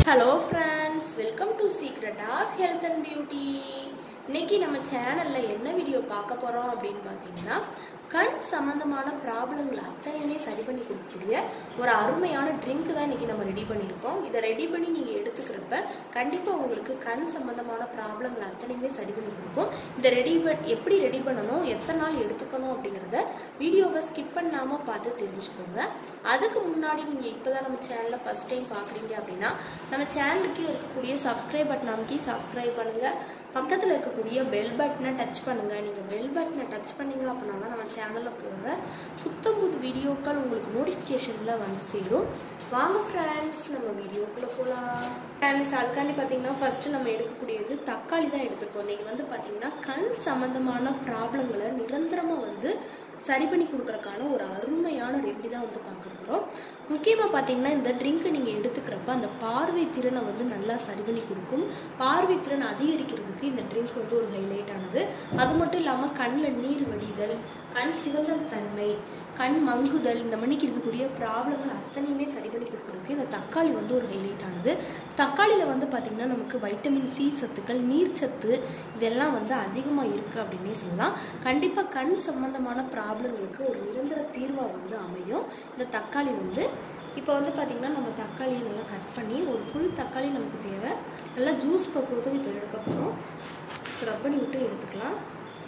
hello friends welcome to secret of health and beauty இன்னைக்கு நம்ம சேனலில் என்ன வீடியோ பார்க்க போகிறோம் அப்படின்னு பார்த்தீங்கன்னா கண் சம்மந்தமான ப்ராப்ளங்களை அத்தனையுமே சரி பண்ணி கொடுக்கக்கூடிய ஒரு அருமையான ட்ரிங்க் தான் இன்னைக்கு நம்ம ரெடி பண்ணியிருக்கோம் இதை ரெடி பண்ணி நீங்கள் எடுத்துக்கிறப்ப கண்டிப்பாக உங்களுக்கு கண் சம்மந்தமான ப்ராப்ளங்களை அத்தனையுமே சரி பண்ணி கொடுக்கும் இந்த ரெடி பண் எப்படி ரெடி பண்ணணும் எத்தனை நாள் எடுத்துக்கணும் அப்படிங்கிறத வீடியோவை ஸ்கிப் பண்ணாமல் பார்த்து தெரிஞ்சுக்கோங்க அதுக்கு முன்னாடி நீங்கள் இப்போ தான் நம்ம சேனலை ஃபஸ்ட் டைம் பார்க்குறீங்க அப்படின்னா நம்ம சேனலுக்கு இருக்கக்கூடிய சப்ஸ்கிரைப் பட்டன் அமைக்கி சப்ஸ்கிரைப் பண்ணுங்கள் பக்கத்தில் இருக்கக்கூடிய பெல் பட்டனை டச் பண்ணுங்கள் நீங்கள் பெல் பட்டனை டச் பண்ணீங்க அப்படின்னா தான் நம்ம சேனலில் போடுற புத்தம் புது வீடியோக்கள் உங்களுக்கு நோட்டிஃபிகேஷனில் வந்து சேரும் வாங்க ஃப்ரெண்ட்ஸ் நம்ம வீடியோக்குள்ளே போகலாம் ஃப்ரெண்ட்ஸ் அதுக்காண்டி பார்த்தீங்கன்னா ஃபஸ்ட்டு நம்ம எடுக்கக்கூடியது தக்காளி தான் எடுத்துருக்கோம் இன்றைக்கி வந்து பார்த்திங்கன்னா கண் சம்மந்தமான ப்ராப்ளங்களை நிரந்தரமாக வந்து சரி பண்ணி கொடுக்குறக்கான ஒரு அருமையான ரெமெடி தான் வந்து பார்க்க போகிறோம் முக்கியமாக பார்த்தீங்கன்னா இந்த ட்ரிங்க்கை நீங்கள் எடுத்துக்கிறப்ப அந்த பார்வை திறனை வந்து நல்லா சரி பண்ணி கொடுக்கும் பார்வை திறன் அதிகரிக்கிறதுக்கு இந்த ட்ரிங்க் வந்து ஒரு ஹைலைட் ஆனது அது மட்டும் இல்லாமல் கண்ணில் நீர் வடிதல் கண் சிவந்த தன்மை கண் மங்குதல் இந்த மணிக்கு இருக்கக்கூடிய ப்ராப்ளங்கள் அத்தனையுமே சரி பண்ணி கொடுக்குறதுக்கு இந்த தக்காளி வந்து ஒரு ஹைலைட் ஆனது தக்காளியில் வந்து பார்த்திங்கன்னா நமக்கு வைட்டமின் சி சத்துக்கள் நீர்ச்சத்து இதெல்லாம் வந்து அதிகமாக இருக்குது அப்படின்னே சொல்லலாம் கண்டிப்பாக கண் சம்பந்தமான ப்ராப்ளங்களுக்கு ஒரு நிரந்தர தீர்வாக வந்து அமையும் இந்த தக்காளி வந்து இப்போ வந்து பார்த்திங்கன்னா நம்ம தக்காளியை நல்லா கட் பண்ணி ஒரு ஃபுல் தக்காளி நமக்கு தேவை நல்லா ஜூஸ் பக்குவத்துக்கு இப்போ எடுக்க போகிறோம் ஸ்க்ரப் பண்ணி விட்டு எடுத்துக்கலாம்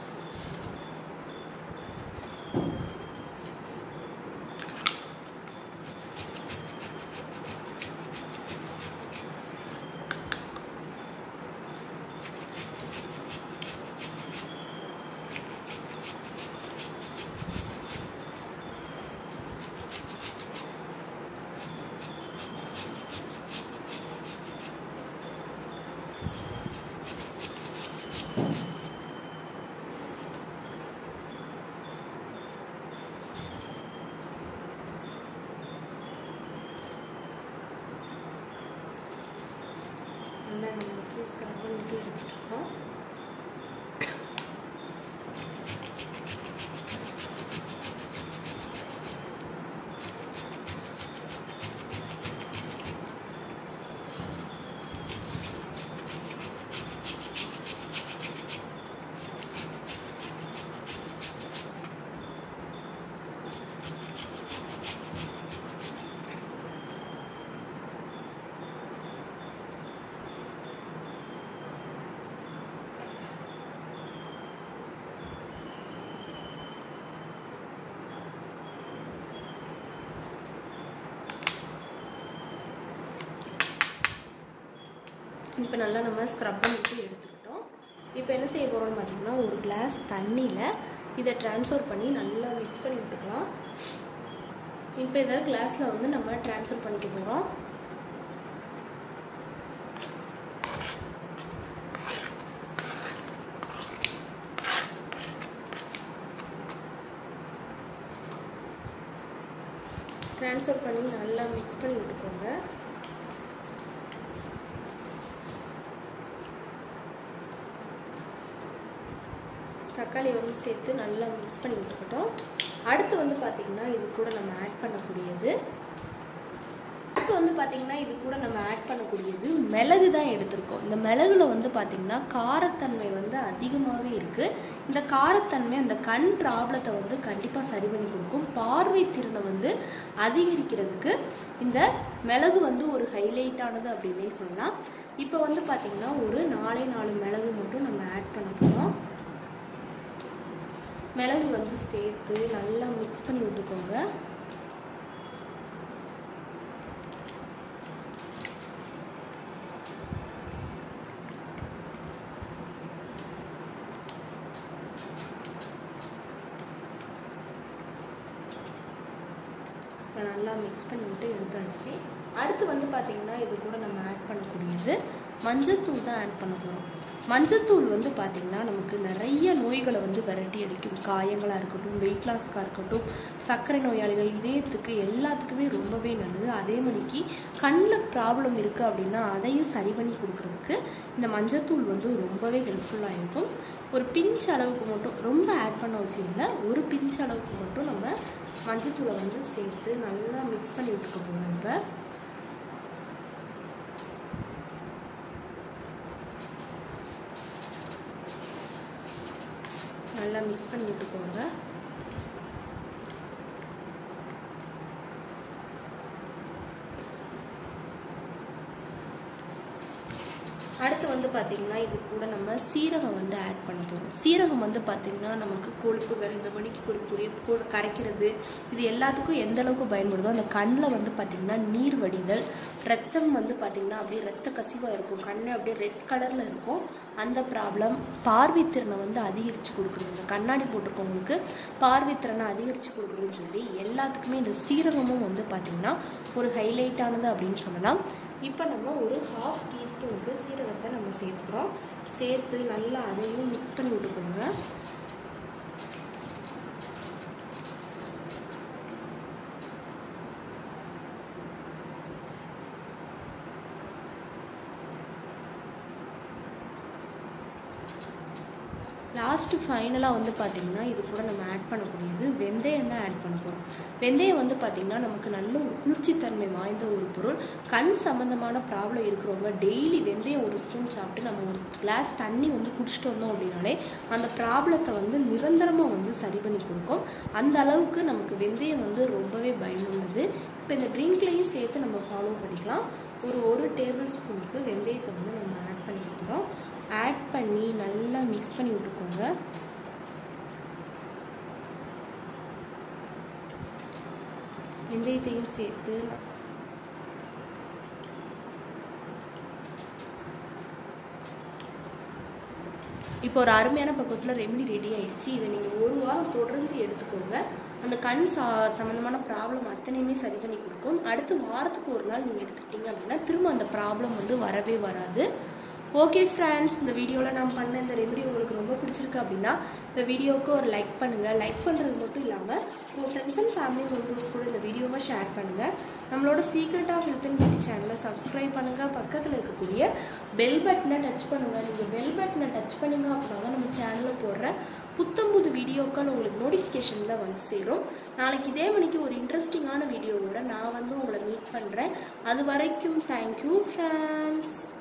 நல்லா இந்த மாதிரி ஸ்க்ரப் பண்ணிட்டு எடுத்துகிட்டு இருக்கோம் இப்போ நல்லா நம்ம ஸ்க்ரப் பண்ணிட்டு எடுத்துக்கிட்டோம் இப்போ என்ன செய்ய போகிறோம்னு பார்த்தீங்கன்னா ஒரு கிளாஸ் தண்ணியில் இதை ட்ரான்ஸ்ஃபர் பண்ணி நல்லா மிக்ஸ் பண்ணி விட்டுக்கலாம் இப்போ இதை கிளாஸில் வந்து நம்ம ட்ரான்ஸ்ஃபர் பண்ணிக்க போகிறோம் ட்ரான்ஸ்ஃபர் பண்ணி நல்லா மிக்ஸ் பண்ணி விட்டுக்கோங்க தக்காளி வந்து சேர்த்து நல்லா மிக்ஸ் பண்ணி விட்டுக்கிட்டோம் அடுத்து வந்து பார்த்திங்கன்னா இது கூட நம்ம ஆட் பண்ணக்கூடியது அடுத்து வந்து பார்த்திங்கன்னா இது கூட நம்ம ஆட் பண்ணக்கூடியது மிளகு தான் எடுத்திருக்கோம் இந்த மிளகுல வந்து பார்த்திங்கன்னா காரத்தன்மை வந்து அதிகமாகவே இருக்குது இந்த காரத்தன்மை அந்த கண் ப்ராப்ளத்தை வந்து கண்டிப்பாக சரி பண்ணி கொடுக்கும் பார்வை திறனை வந்து அதிகரிக்கிறதுக்கு இந்த மிளகு வந்து ஒரு ஹைலைட்டானது அப்படின்னே சொல்லலாம் இப்போ வந்து பார்த்திங்கன்னா ஒரு நாலே நாலு மிளகு மட்டும் நம்ம ஆட் பண்ண போகிறோம் மிளகு வந்து சேர்த்து நல்லா மிக்ஸ் பண்ணி விட்டுக்கோங்க இப்போ நல்லா மிக்ஸ் பண்ணி விட்டு எடுத்தாச்சு அடுத்து வந்து பார்த்திங்கன்னா இது கூட நம்ம ஆட் பண்ணக்கூடியது மஞ்சத்தூள் தான் ஆட் பண்ண போகிறோம் மஞ்சத்தூள் வந்து பார்த்திங்கன்னா நமக்கு நிறைய நோய்களை வந்து விரட்டி அடிக்கும் காயங்களாக இருக்கட்டும் வெயிட் லாஸ்க்காக இருக்கட்டும் சர்க்கரை நோயாளிகள் இதயத்துக்கு எல்லாத்துக்குமே ரொம்பவே நல்லது அதே மணிக்கு கண்ணில் ப்ராப்ளம் இருக்குது அப்படின்னா அதையும் சரி பண்ணி கொடுக்குறதுக்கு இந்த மஞ்சத்தூள் வந்து ரொம்பவே ஹெல்ப்ஃபுல்லாக இருக்கும் ஒரு பிஞ்ச் அளவுக்கு மட்டும் ரொம்ப ஆட் பண்ண அவசியம் இல்லை ஒரு பிஞ்ச் அளவுக்கு மட்டும் நம்ம மஞ்சத்தூளை வந்து சேர்த்து நல்லா மிக்ஸ் பண்ணி விட்டுக்க போகிறோம் இப்போ நல்லா மிக்ஸ் பண்ணி விட்டுக்கோங்க அடுத்து வந்து பார்த்திங்கன்னா இது கூட நம்ம சீரகம் வந்து ஆட் பண்ண போகிறோம் சீரகம் வந்து பார்த்திங்கன்னா நமக்கு கொழுப்புகள் இந்த மணிக்கு கொடுக்கக்கூடிய கொ- கரைக்கிறது இது எல்லாத்துக்கும் எந்த அளவுக்கு பயன்படுதோ அந்த கண்ணில் வந்து பார்த்திங்கன்னா நீர் வடிதல் ரத்தம் வந்து பார்த்திங்கன்னா அப்படியே ரத்த கசிவாக இருக்கும் கண் அப்படியே ரெட் கலரில் இருக்கும் அந்த ப்ராப்ளம் பார்வைத்திறனை வந்து அதிகரித்து கொடுக்குறது இந்த கண்ணாடி போட்டிருக்கவங்களுக்கு பார்வைத்திறனை அதிகரித்து கொடுக்குறதுன்னு சொல்லி எல்லாத்துக்குமே இந்த சீரகமும் வந்து பார்த்திங்கன்னா ஒரு ஹைலைட்டானது அப்படின்னு சொல்லலாம் இப்போ நம்ம ஒரு ஹாஃப் டீஸ்பூனுக்கு சீரகத்தை நம்ம சேர்த்துக்கிறோம் சேர்த்து நல்லா அதையும் மிக்ஸ் பண்ணி விட்டுக்கோங்க லாஸ்ட்டு ஃபைனலாக வந்து பார்த்திங்கன்னா இது கூட நம்ம ஆட் பண்ணக்கூடியது வெந்தயம் தான் ஆட் பண்ண போகிறோம் வெந்தயம் வந்து பார்த்திங்கன்னா நமக்கு நல்ல ஒரு குளிர்ச்சித்தன்மை வாய்ந்த ஒரு பொருள் கண் சம்மந்தமான ப்ராப்ளம் இருக்கிறவங்க டெய்லி வெந்தயம் ஒரு ஸ்பூன் சாப்பிட்டு நம்ம ஒரு கிளாஸ் தண்ணி வந்து குடிச்சிட்டு வந்தோம் அப்படின்னாலே அந்த ப்ராப்ளத்தை வந்து நிரந்தரமாக வந்து சரி பண்ணி கொடுக்கும் அந்த அளவுக்கு நமக்கு வெந்தயம் வந்து ரொம்பவே பயனுள்ளது இப்போ இந்த ட்ரிங்க்லேயும் சேர்த்து நம்ம ஃபாலோ பண்ணிக்கலாம் ஒரு ஒரு டேபிள் ஸ்பூனுக்கு வெந்தயத்தை வந்து நம்ம ஆட் பண்ணிக்க போகிறோம் ஆட் பண்ணி நல்லா மிக்ஸ் பண்ணி விட்டுக்கோங்க வெந்தயத்தையும் சேர்த்து இப்போ ஒரு அருமையான பக்கத்தில் ரெமெடி ரெடி ஆயிடுச்சு இதை நீங்கள் ஒரு வாரம் தொடர்ந்து எடுத்துக்கோங்க அந்த கண் சா சம்மந்தமான ப்ராப்ளம் அத்தனையுமே சரி பண்ணி கொடுக்கும் அடுத்து வாரத்துக்கு ஒரு நாள் நீங்கள் எடுத்துக்கிட்டீங்க அப்படின்னா திரும்ப அந்த ப்ராப்ளம் வந்து வரவே வராது ஓகே ஃப்ரெண்ட்ஸ் இந்த வீடியோவில் நான் பண்ண இந்த ரெமெடி உங்களுக்கு ரொம்ப பிடிச்சிருக்கு அப்படின்னா இந்த வீடியோவுக்கு ஒரு லைக் பண்ணுங்கள் லைக் பண்ணுறது மட்டும் இல்லாமல் உங்கள் ஃப்ரெண்ட்ஸ் அண்ட் ஃபேமிலி மெம்பர்ஸ் கூட இந்த வீடியோவை ஷேர் பண்ணுங்கள் நம்மளோட secret of health and beauty சேனலை சப்ஸ்கிரைப் பண்ணுங்கள் பக்கத்தில் இருக்கக்கூடிய பெல் பட்டனை டச் பண்ணுங்கள் நீங்கள் பெல் பட்டனை டச் பண்ணீங்க அப்படின்னா தான் நம்ம சேனலில் போடுற புத்தம் புது வீடியோக்கள் உங்களுக்கு நோட்டிஃபிகேஷனில் வந்து சேரும் நாளைக்கு இதே மணிக்கு ஒரு இன்ட்ரெஸ்டிங்கான வீடியோவோட நான் வந்து உங்களை மீட் பண்ணுறேன் அது வரைக்கும் தேங்க்யூ ஃப்ரெண்ட்ஸ்